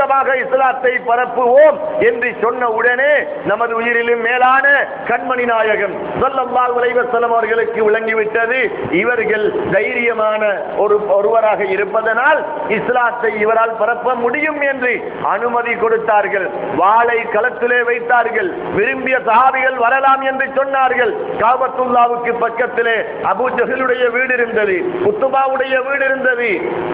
பகிரங்கமாக இஸ்லாத்தை பரப்புவோம் என்று சொன்ன உடனே நமது உயிரிலும் மேலான கண்மணி நாயகம் ஸல்லல்லாஹு அலைஹி வஸல்லம் அவர்களுக்கு விளங்கிவிட்டது இவர்கள் தைரியமான ஒரு ஒருவராக இருப்பதனால் இஸ்லாத்தை இவரால் பரப்ப முடியும் என்று அனுமதி கொடுத்தார்கள் வாளை களத்திலே வைத்தார்கள் விரும்பிய சஹாபிகள் வரலாம் என்று சொன்னார்கள் காபத்துல்லாவுக்கு பக்கத்திலே அபூ ஜஹலுடைய வீடு இருந்தது குத்துபாவுடைய வீடு இருந்தது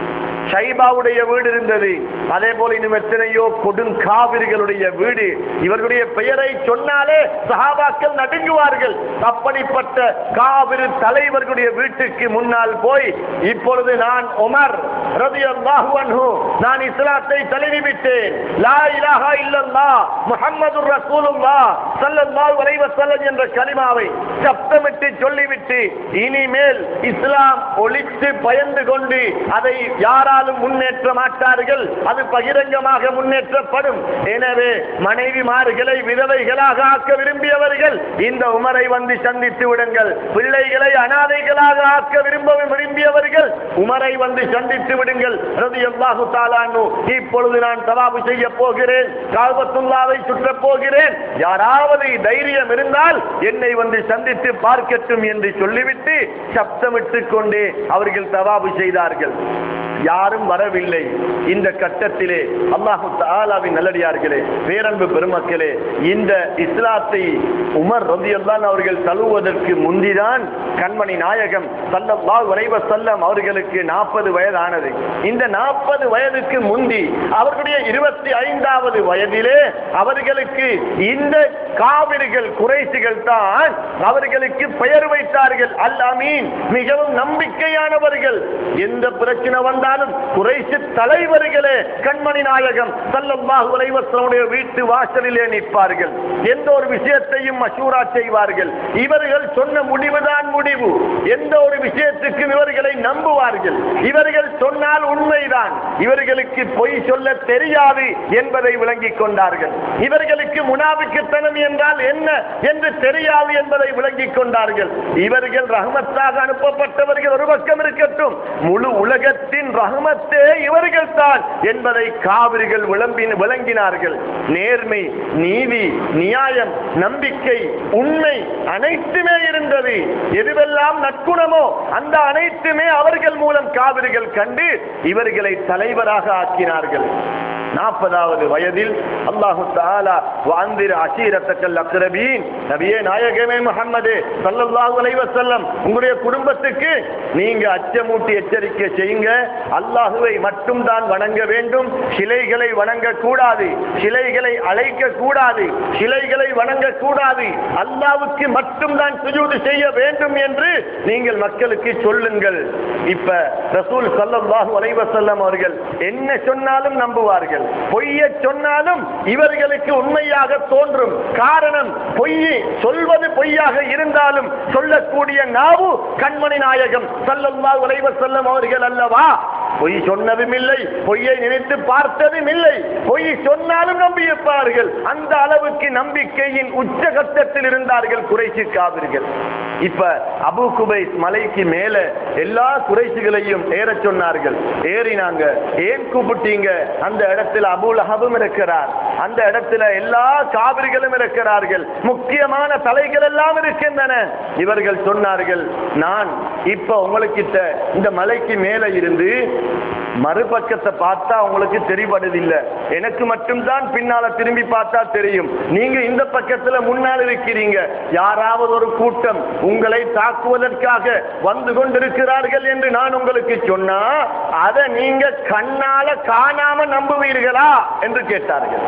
ஷைபாவுடைய வீடு இருந்தது அதே போல இன்னும் எத்தனையோ கொடுங்காவிர்களுடைய வீடு இவர்களுடைய பெயரை சொன்னாலே சஹாபாக்கள் நடுங்குவார்கள் அப்படிப்பட்ட காவிரி தலைவர்களுடைய வீட்டுக்கு முன்னால் போய் இப்பொழுது நான் உமர் ரலியல்லாஹு அன்ஹு நான் இஸ்லாத்தை தழுவிவிட்டேன் லா இலாஹா இல்லல்லாஹ் முஹம்மதுர் ரசூலுல்லாஹ் ஸல்லல்லாஹு அலைஹி வஸல்லம் என்ற கலிமாவை சப்தமிட்டு சொல்லிவிட்டு இனிமேல் இஸ்லாம் ஒழித்து பயந்து கொண்டு அதை யாராலும் முன்னேற்ற மாட்டார்கள் அது பகிரங்கமாக முன்னேற்றப்படும் எனவே மனைவிமார்களை விதவைகளாக ஆக்க விரும்பியவர்கள் இந்த உமரை வந்து சந்தித்து விடுங்கள் பிள்ளைகளை அனாதைகளாக ஆக்க விரும்ப விரும்பியவர்கள் உமரை வந்து சந்தித்து விடுங்கள் ரலியல்லாஹு தஆலானு இப்பொழுது நான் தவாபு செய்ய போகிறேன் காபத்துல்லாவை சுற்றப் போகிறேன் யாராவது தைரியம் இருந்தால் என்னை வந்து சந்தித்து பார்க்கட்டும் என்று சொல்லிவிட்டு சப்தமிட்டுக் கொண்டே அவர்கள் தவாபு செய்தார்கள் யாரும் வரவில்லை இந்த கட்டத்திலே அல்லாஹு தாலாவின் நல்லடியார்களே பேரன்பு பெருமக்களே இந்த இஸ்லாத்தை உமர் ரதியல்லான் அவர்கள் தழுவதற்கு முந்திதான் கண்மணி நாயகம் சல்லல்லாஹு அலைஹி வஸல்லம் அவர்களுக்கு நாற்பது வயதானது இந்த நாற்பது வயதுக்கு முந்தி அவர்களுடைய இருபத்தி ஐந்தாவது வயதிலே அவர்களுக்கு இந்த காவிரிகள் குறைசிகள் தான் அவர்களுக்கு பெயர் வைத்தார்கள் அல் அமீன் மிகவும் நம்பிக்கையானவர்கள் எந்த பிரச்சனை வந்தாலும் குறைசி தலைவர்களே கண்மணி நாயகம் சல்லல்லாஹு அலைஹி வஸல்லம் வீட்டு வாசலிலே நிற்பார்கள் எந்த ஒரு விஷயத்தையும் மஷூரா செய்வார்கள் இவர்கள் சொன்ன முடிவுதான் முடிவு எந்த ஒரு விஷயத்துக்கும் இவர்களை நம்புவார்கள் இவர்கள் சொன்னால் உண்மைதான் இவர்களுக்கு பொய் சொல்ல தெரியாது என்பதை விளங்கிக் கொண்டார்கள் இவர்களுக்கு முனாபிக்குத்தனம் என்றால் என்ன என்று தெரியாது என்பதை விளங்கிக் கொண்டார்கள் இவர்கள் ரஹமத்தாக அனுப்பப்பட்டவர்கள் ஒரு பக்கம் இருக்கட்டும் முழு உலகத்தின் ரஹமத்தே இவர்கள் தான் என்பதை காவிரிகள் விளம்பின் விளங்கினார்கள் நேர்மை நீதி நியாயம் நம்பிக்கை உண்மை அனைத்துமே இருந்தது எதுவெல்லாம் நற்குணமோ அந்த அனைத்துமே அவர்கள் மூலம் காவிரிகள் கண்டு இவர்களை தலைவராக ஆக்கினார்கள் நாற்பதாவது வயதில் அல்லாஹு தாலா வாந்திர அசீரத்தக்கல் அக்ரபீன் நபியே நாயகமே முஹம்மது ஸல்லல்லாஹு அலைஹி வஸல்லம் உங்களுடைய குடும்பத்துக்கு நீங்க அச்சமூட்டி எச்சரிக்கை செய்யுங்க அல்லாஹுவை மட்டும் தான் வணங்க வேண்டும் சிலைகளை வணங்க கூடாது சிலைகளை அழைக்க கூடாது சிலைகளை வணங்க கூடாது அல்லாஹ்வுக்கு மட்டும் தான் சுஜூது செய்ய வேண்டும் என்று நீங்கள் மக்களுக்கு சொல்லுங்கள் இப்ப ரசூல் ஸல்லல்லாஹு அலைஹி வஸல்லம் அவர்கள் என்ன சொன்னாலும் நம்புவார்கள் பொய்யை சொன்னாலும் இவர்களுக்கு உண்மையாக தோன்றும் காரணம் பொய்யை சொல்வது பொய்யாக இருந்தாலும் சொல்லக்கூடிய நாவு கண்மணி நாயகம் ஸல்லல்லாஹு அலைஹி வஸல்லம் அவர்கள் அல்லவா பொய் சொன்னதும் இல்லை பொய்யை நினைத்து பார்த்ததும் இல்லை பொய் சொன்னாலும் நம்பியிருப்பார்கள் அந்த அளவுக்கு நம்பிக்கையின் உச்சகட்டத்தில் இருந்தார்கள் குறைசி காவிர்கள் இப்ப அபு குபைஸ் மலைக்கு மேல எல்லா குறைசிகளையும் ஏறச் சொன்னார்கள் ஏறினாங்க ஏன் கூப்பிட்டீங்க அந்த இடத்துல அபுல் அஹபும் இருக்கிறார் அந்த இடத்துல எல்லா காவிரிகளும் இருக்கிறார்கள் முக்கியமான தலைகள் எல்லாம் இருக்கின்றன இவர்கள் சொன்னார்கள் நான் இப்ப உங்களுக்கிட்ட இந்த மலைக்கு மேல இருந்து மறுபக்கத்தை பார்த்தா உங்களுக்கு தெரிபடுதில்லை எனக்கு மட்டும்தான் பின்னால திரும்பி பார்த்தா தெரியும் நீங்க இந்த பக்கத்துல முன்னால் இருக்கிறீங்க யாராவது ஒரு கூட்டம் உங்களை தாக்குவதற்காக வந்து கொண்டிருக்கிறார்கள் என்று நான் உங்களுக்கு சொன்னா அதை நீங்க கண்ணால காணாம நம்புவீர்களா என்று கேட்டார்கள்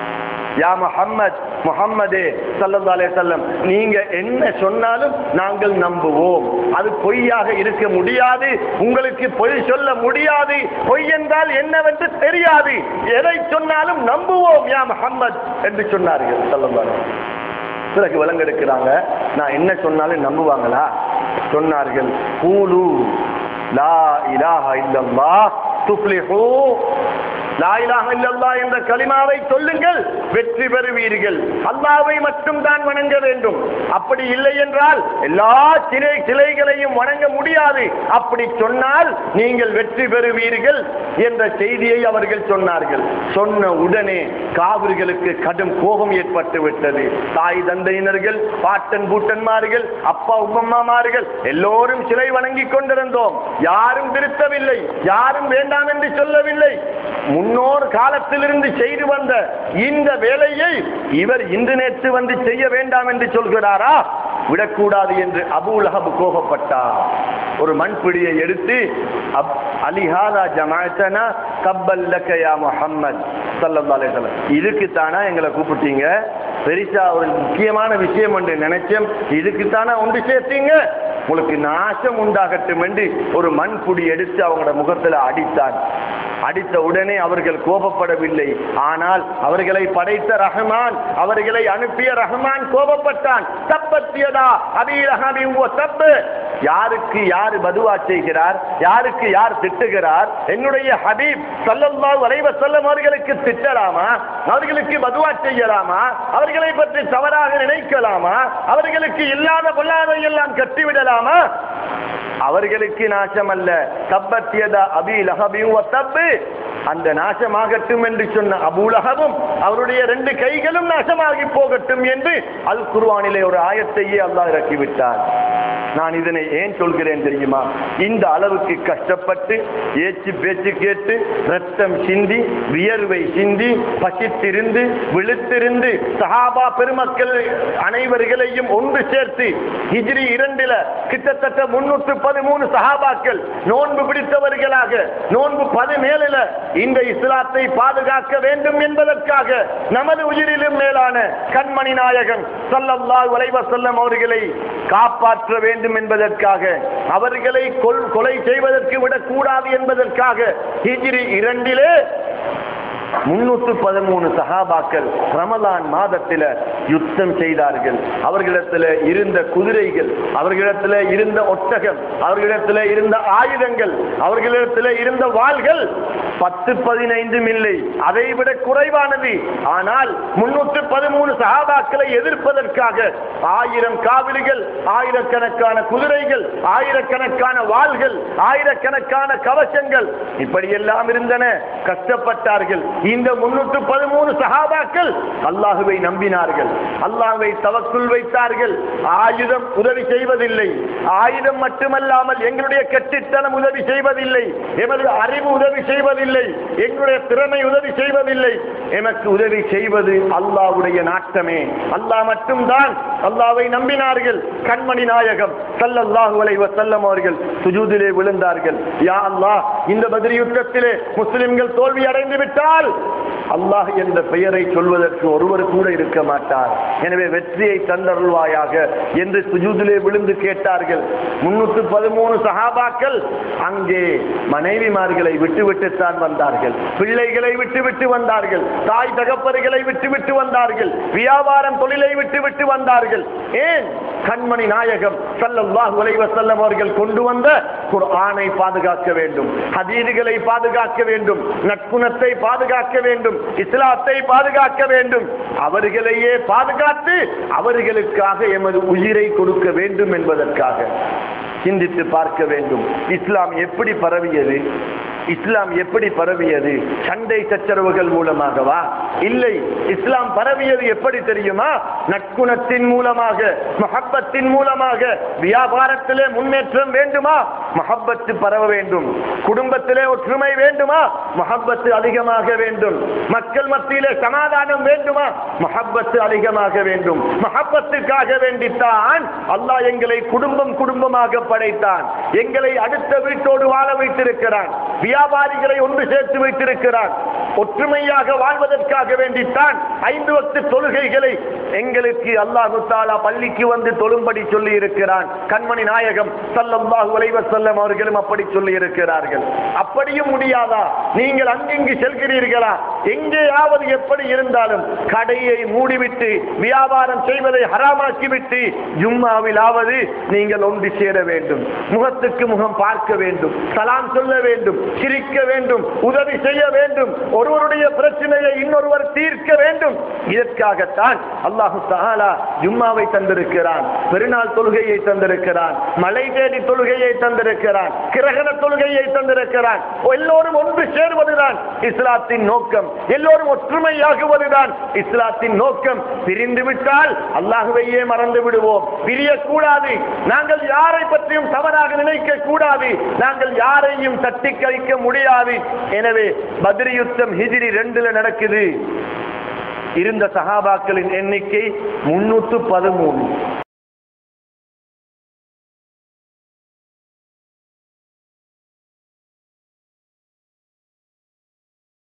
யா முஹம்மத் முஹம்மதே ஸல்லல்லாஹு அலைஹி வஸல்லம் நீங்க என்ன சொன்னாலும் நாங்கள் நம்புவோம் அது பொய்யாக இருக்க முடியாது உங்களுக்கு பொய் சொல்ல முடியாது பொய் என்றால் என்னவென்று தெரியாது எதை சொன்னாலும் நம்புவோம் யா முஹம்மத் என்று சொன்னார்கள் ஸல்லல்லாஹு அலைஹி வஸல்லம். பிறகு விளங்கெடுக்கிறாங்க நான் என்ன சொன்னாலும் நம்புவாங்களா சொன்னார்கள் கூலு லா இலாஹா இல்லல்லாஹ் துஃப்லிஹூ லாயிலாக இல்லல்லா என்ற கலிமாவை சொல்லுங்கள் வெற்றி பெறுவீர்கள் அல்லாவை மட்டும் தான் வணங்க வேண்டும் அப்படி இல்லை என்றால் எல்லா சிலை சிலைகளையும் வணங்க முடியாது அப்படி சொன்னால் நீங்கள் வெற்றி பெறுவீர்கள் என்ற செய்தியை அவர்கள் சொன்னார்கள் சொன்ன உடனே காவிர்களுக்கு கடும் கோபம் ஏற்பட்டு விட்டது தாய் தந்தையினர்கள் பாட்டன் பூட்டன்மார்கள் அப்பா உம்மம்மாமார்கள் எல்லோரும் சிலை வணங்கிக் கொண்டிருந்தோம் யாரும் திருத்தவில்லை யாரும் வேண்டாம் என்று சொல்லவில்லை முன்னோர் காலத்திலிருந்து செய்து வந்த இந்த வேலையை இவர் இன்று நேற்று வந்து செய்ய வேண்டாம் என்று சொல்கிறாரா விடக்கூடாது என்று அபூல் அஹப் கோபப்பட்டார் ஒரு மண்பிடியை எடுத்து அப் அலிஹாதா ஜமாத்தனா கப்பல் லக்கயா முஹம்மத் ஸல்லல்லாஹு அலைஹி வஸல்லம் இதுக்கு தானா எங்களை கூப்பிட்டீங்க பெரிசா ஒரு முக்கியமான விஷயம் என்று நினைச்சோம் இதுக்கு தானே ஒன்று சேர்த்தீங்க உங்களுக்கு நாசம் உண்டாகட்டும் என்று ஒரு மண்புடி எடுத்து அவங்களோட முகத்துல அடித்தான் அடித்த உடனே அவர்கள் கோபப்படவில்லை ஆனால் அவர்களை படைத்த ரஹ்மான் அவர்களை அனுப்பிய ரஹ்மான் கோபப்பட்டான் தப்பத்தியதா அபீரஹபி தப்பு யாருக்கு யார் பதுவா செய்கிறார் யாருக்கு யார் திட்டுகிறார் என்னுடைய ஹபீப் சல்லல்லாஹு அலைஹி வஸல்லம் அவர்களுக்கு திட்டலாமா அவர்களுக்கு பதுவா செய்யலாமா அவர்களை பற்றி தவறாக நினைக்கலாமா அவர்களுக்கு இல்லாத பொல்லாதை எல்லாம் கட்டிவிடலாமா அவர்களுக்கு நாசம் அல்ல தப்பத்தியதா அபி லஹபியும் தப்பு அந்த நாசமாகட்டும் என்று சொன்ன அபூலகமும் அவருடைய ரெண்டு கைகளும் நாசமாகி போகட்டும் என்று அல் குர்ஆனிலே ஒரு ஆயத்தையே அல்லாஹ் இறக்கிவிட்டார் நான் இதனை ஏன் சொல்கிறேன் தெரியுமா இந்த அளவுக்கு கஷ்டப்பட்டு ஏச்சு பேச்சு கேட்டு ரத்தம் சிந்தி வியர்வை சிந்தி பசித்திருந்து விழுத்திருந்து சஹாபா பெருமக்கள் அனைவர்களையும் ஒன்று சேர்த்து ஹிஜ்ரி இரண்டில கிட்டத்தட்ட முன்னூற்று பதிமூணு சஹாபாக்கள் நோன்பு பிடித்தவர்களாக நோன்பு பதினேழுல இந்த இஸ்லாத்தை பாதுகாக்க வேண்டும் என்பதற்காக நமது உயிரிலும் மேலான கண்மணி நாயகன் ஸல்லல்லாஹு அலைஹி வஸல்லம் அவர்களை காப்பாற்ற வேண்டும் என்பதற்காக அவர்களை கொல் கொலை செய்வதற்கு விடக்கூடாது என்பதற்காக ஹிஜ்ரி இரண்டிலே முன்னூற்று பதிமூணு சஹாபாக்கள் ரமலான் மாதத்தில் யுத்தம் செய்தார்கள் அவர்களிடத்தில் இருந்த குதிரைகள் அவர்களிடத்தில் இருந்த ஒட்டகம் அவர்களிடத்தில் இருந்த ஆயுதங்கள் அவர்களிடத்தில் இருந்த வாள்கள் பத்து பதினைந்தும் இல்லை அதை விட குறைவானது ஆனால் முன்னூற்று பதிமூணு சஹாபாக்களை எதிர்ப்பதற்காக ஆயிரம் காவிரிகள் ஆயிரக்கணக்கான குதிரைகள் ஆயிரக்கணக்கான வாள்கள் ஆயிரக்கணக்கான கவசங்கள் இப்படியெல்லாம் இருந்தன கஷ்டப்பட்டார்கள் இந்த முன்னூற்று பதிமூணு சஹாபாக்கள் அல்லாஹுவை நம்பினார்கள் அல்லாஹுவை தவக்குள் வைத்தார்கள் ஆயுதம் உதவி செய்வதில்லை ஆயுதம் மட்டுமல்லாமல் எங்களுடைய கெட்டித்தனம் உதவி செய்வதில்லை எமது அறிவு உதவி செய்வதில்லை எங்களுடைய திறமை உதவி செய்வதில்லை எமக்கு உதவி செய்வது அல்லாஹ்வுடைய நாட்டமே அல்லாஹ் மட்டும்தான் அல்லாஹ்வை நம்பினார்கள் கண்மணி நாயகம் ஸல்லல்லாஹு அலைஹி வஸல்லம் அவர்கள் சுஜூதிலே விழுந்தார்கள் யா அல்லாஹ் இந்த பத்ரி யுத்தத்திலே முஸ்லிம்கள் தோல்வி அடைந்து விட்டால் அல்லாஹ் என்ற பெயரை சொல்வதற்கு ஒருவர் கூட இருக்க மாட்டார் எனவே வெற்றியை தந்தருள்வாயாக என்று சுஜூதிலே விழுந்து கேட்டார்கள் முன்னூற்று பதிமூணு சஹாபாக்கள் அங்கே மனைவிமார்களை விட்டுவிட்டுத்தான் வந்தார்கள் பிள்ளைகளை விட்டுவிட்டு வந்தார்கள் தாய் தகப்பர்களை விட்டுவிட்டு வந்தார்கள் வியாபாரம் தொழிலை விட்டுவிட்டு வந்தார்கள் ஏன் கண்மணி நாயகம் ஸல்லல்லாஹு அலைஹி வஸல்லம் அவர்கள் கொண்டு வந்த குர்ஆனை பாதுகாக்க வேண்டும் ஹதீதுகளை பாதுகாக்க வேண்டும் நற்குணத்தை பாதுகாக்க வேண்டும் இஸ்லாத்தை பாதுகாக்க வேண்டும் அவர்களையே பாதுகாத்து அவர்களுக்காக எமது உயிரை கொடுக்க வேண்டும் என்பதற்காக சிந்தித்து பார்க்க வேண்டும் இஸ்லாம் எப்படி பரவியது இஸ்லாம் எப்படி பரவியது சண்டை சச்சரவுகள் மூலமாகவா இல்லை இஸ்லாம் பரவியது எப்படி தெரியுமா நற்குணத்தின் மூலமாக மஹப்பத்தின் மூலமாக வியாபாரத்திலே முன்னேற்றம் வேண்டுமா மஹப்பத்து பரவ வேண்டும் குடும்பத்திலே ஒற்றுமை வேண்டுமா மஹப்பத்து அதிகமாக வேண்டும் மக்கள் மத்தியிலே சமாதானம் வேண்டுமா மஹப்பத்து அதிகமாக வேண்டும் மஹப்பத்துக்காக வேண்டித்தான் அல்லாஹ் எங்களை குடும்பம் குடும்பமாக படைத்தான் எங்களை அடுத்த வீட்டோடு வாழ வைத்திருக்கிறான் வியாபாரிகளை ஒன்று சேர்த்து வைத்திருக்கிறான் ஒற்றுமையாக வாழ்வதற்காக வேண்டித்தான் ஐந்து வக்து தொழுகைகளை எங்களுக்கு அல்லாஹு தாலா பள்ளிக்கு வந்து தொழும்படி சொல்லி இருக்கிறான் கண்மணி நாயகம் ஸல்லல்லாஹு அலைஹி வஸல்லம் அவர்களும் அப்படி சொல்லி இருக்கிறார்கள் அப்படியும் முடியாதா நீங்கள் அங்கிங்கு செல்கிறீர்களா எங்கேயாவது எப்படி இருந்தாலும் கடையை மூடிவிட்டு வியாபாரம் செய்வதை ஹராமாக்கிவிட்டு ஜும்மாவிலாவது நீங்கள் ஒன்று சேர வேண்டும் முகத்துக்கு முகம் பார்க்க வேண்டும் சலாம் சொல்ல வேண்டும் சிரிக்க வேண்டும் உதவி செய்ய வேண்டும் ஒருவருடைய பிரச்சனையை இன்னொருவர் தீர்க்க வேண்டும் இதற்காகத்தான் அல்லாஹு தஆலா ஜும்மாவை தந்திருக்கிறான் பெருநாள் தொழுகையை தந்திருக்கிறான் மலை தேடி தொழுகையை தந்திருக்கிறான் கிரகண தொழுகையை தந்திருக்கிறான் எல்லோரும் ஒன்று சேருவதுதான் இஸ்லாத்தின் நோக்கம் எல்லோரும் ஒற்றுமையாகுவதுதான் இஸ்லாத்தின் நோக்கம் பிரிந்து விட்டால் அல்லாஹுவையே மறந்து விடுவோம் பிரியக்கூடாது நாங்கள் யாரை பற்றியும் தவறாக நினைக்க கூடாது நாங்கள் யாரையும் தட்டி கழிக்க முடியாது எனவே பத்ரி யுத்தம் ஹிஜ்ரி ரெண்டுல நடக்குது இருந்த சஹாபாக்களின் எண்ணிக்கை முன்னூற்று பதிமூணு